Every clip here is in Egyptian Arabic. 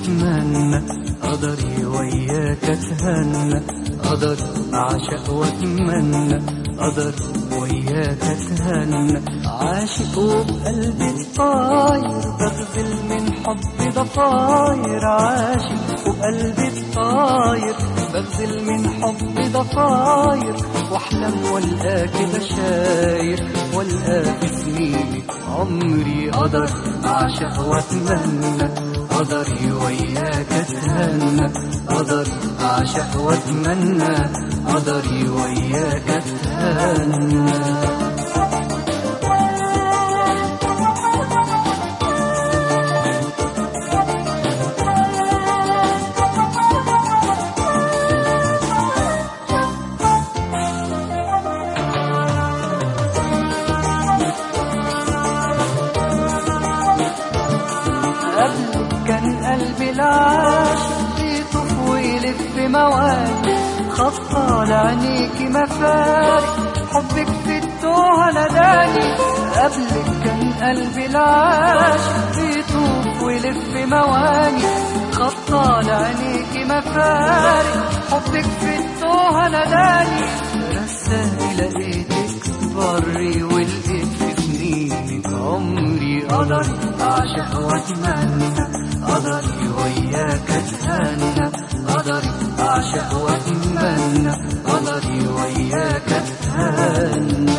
واتمنى قدري وياك اتهنى قدر اعشق واتمنى قدر وياك اتهنى عاشق وبقلبي طاير بغزل من حب ضفاير عاشق وقلبي طاير بغزل من حب ضفاير واحلم والقاك بشاير والقاك سنيني عمري قدر اعشق واتمنى قدري وياك اتهنى قدري اعشق واتمنى قدري وياك اتهنى قبلك كان قلبي العاشق يطوف ويلف موالي خطى لعينيكي مفارق حبك في التوه نداني قبلك كان قلبي العاشق يطوف ويلف مواني خطى لعينيكي مفارق حبك في التوه نداني رساني لقيتك بري ولقيت في سنينك عمري قدر أعشق وأتمنى قدري وياك أتهنى قدري أعشق وأتمنى قدري وياك أتهنى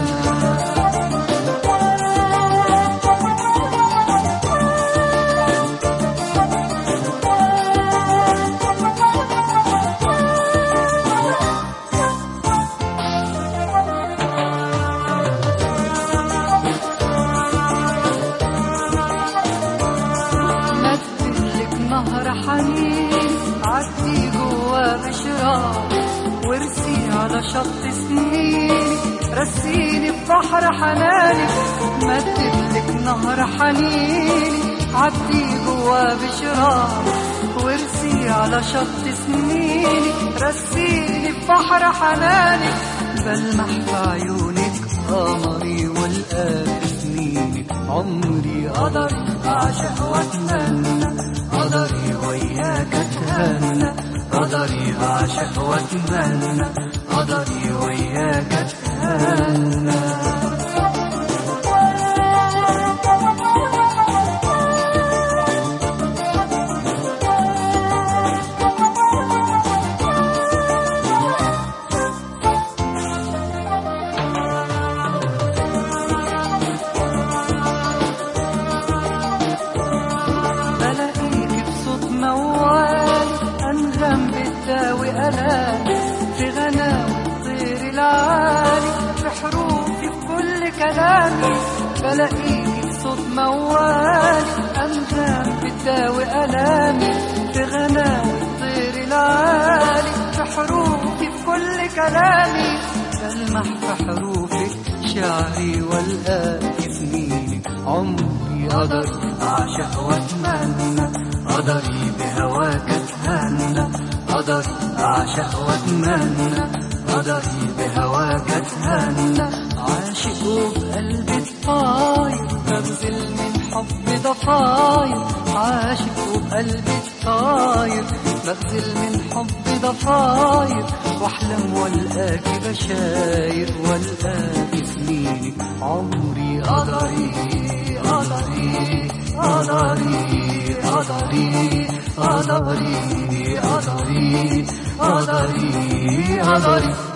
مثلك نهر حنين عدي جوا بشرار وارسي على شط سنين رسيني في بحر حنانك مثلك نهر حنين عدي جوا بشرار وارسي على شط سنين رسيني في بحر حنانك بلمح في عيونك قمري والقاك سنينك عمري قدر أعشق وأتمنى قدري وياك أتهنى قدري أعشق وأتمنى قدري وياك أتهنى بلاقيك بصوت موال أنغم بتداوي ألام في غناوي الطير العالي في حروفي في كل كلامي بلاقيك بصوت موال أنغم بتداوي ألامي في غناوي الطير العالي في حروفي في كل كلامي بلمح في حروفك شعري والآتي سنينك عمري قدر أعشق وأتمنى قدري بهواك أتهنى قدري أعشق وأتمنى قدري بهواك أتهنى عاشق وبقلبي الطاير ببذل من حب ضفاير عاشق وبقلبي الطاير ببذل من حب ضفاير واحلم والقاك بشاير والقاك سنينك عمري قدري قدري قدري قدري قدري قدري قدري قدري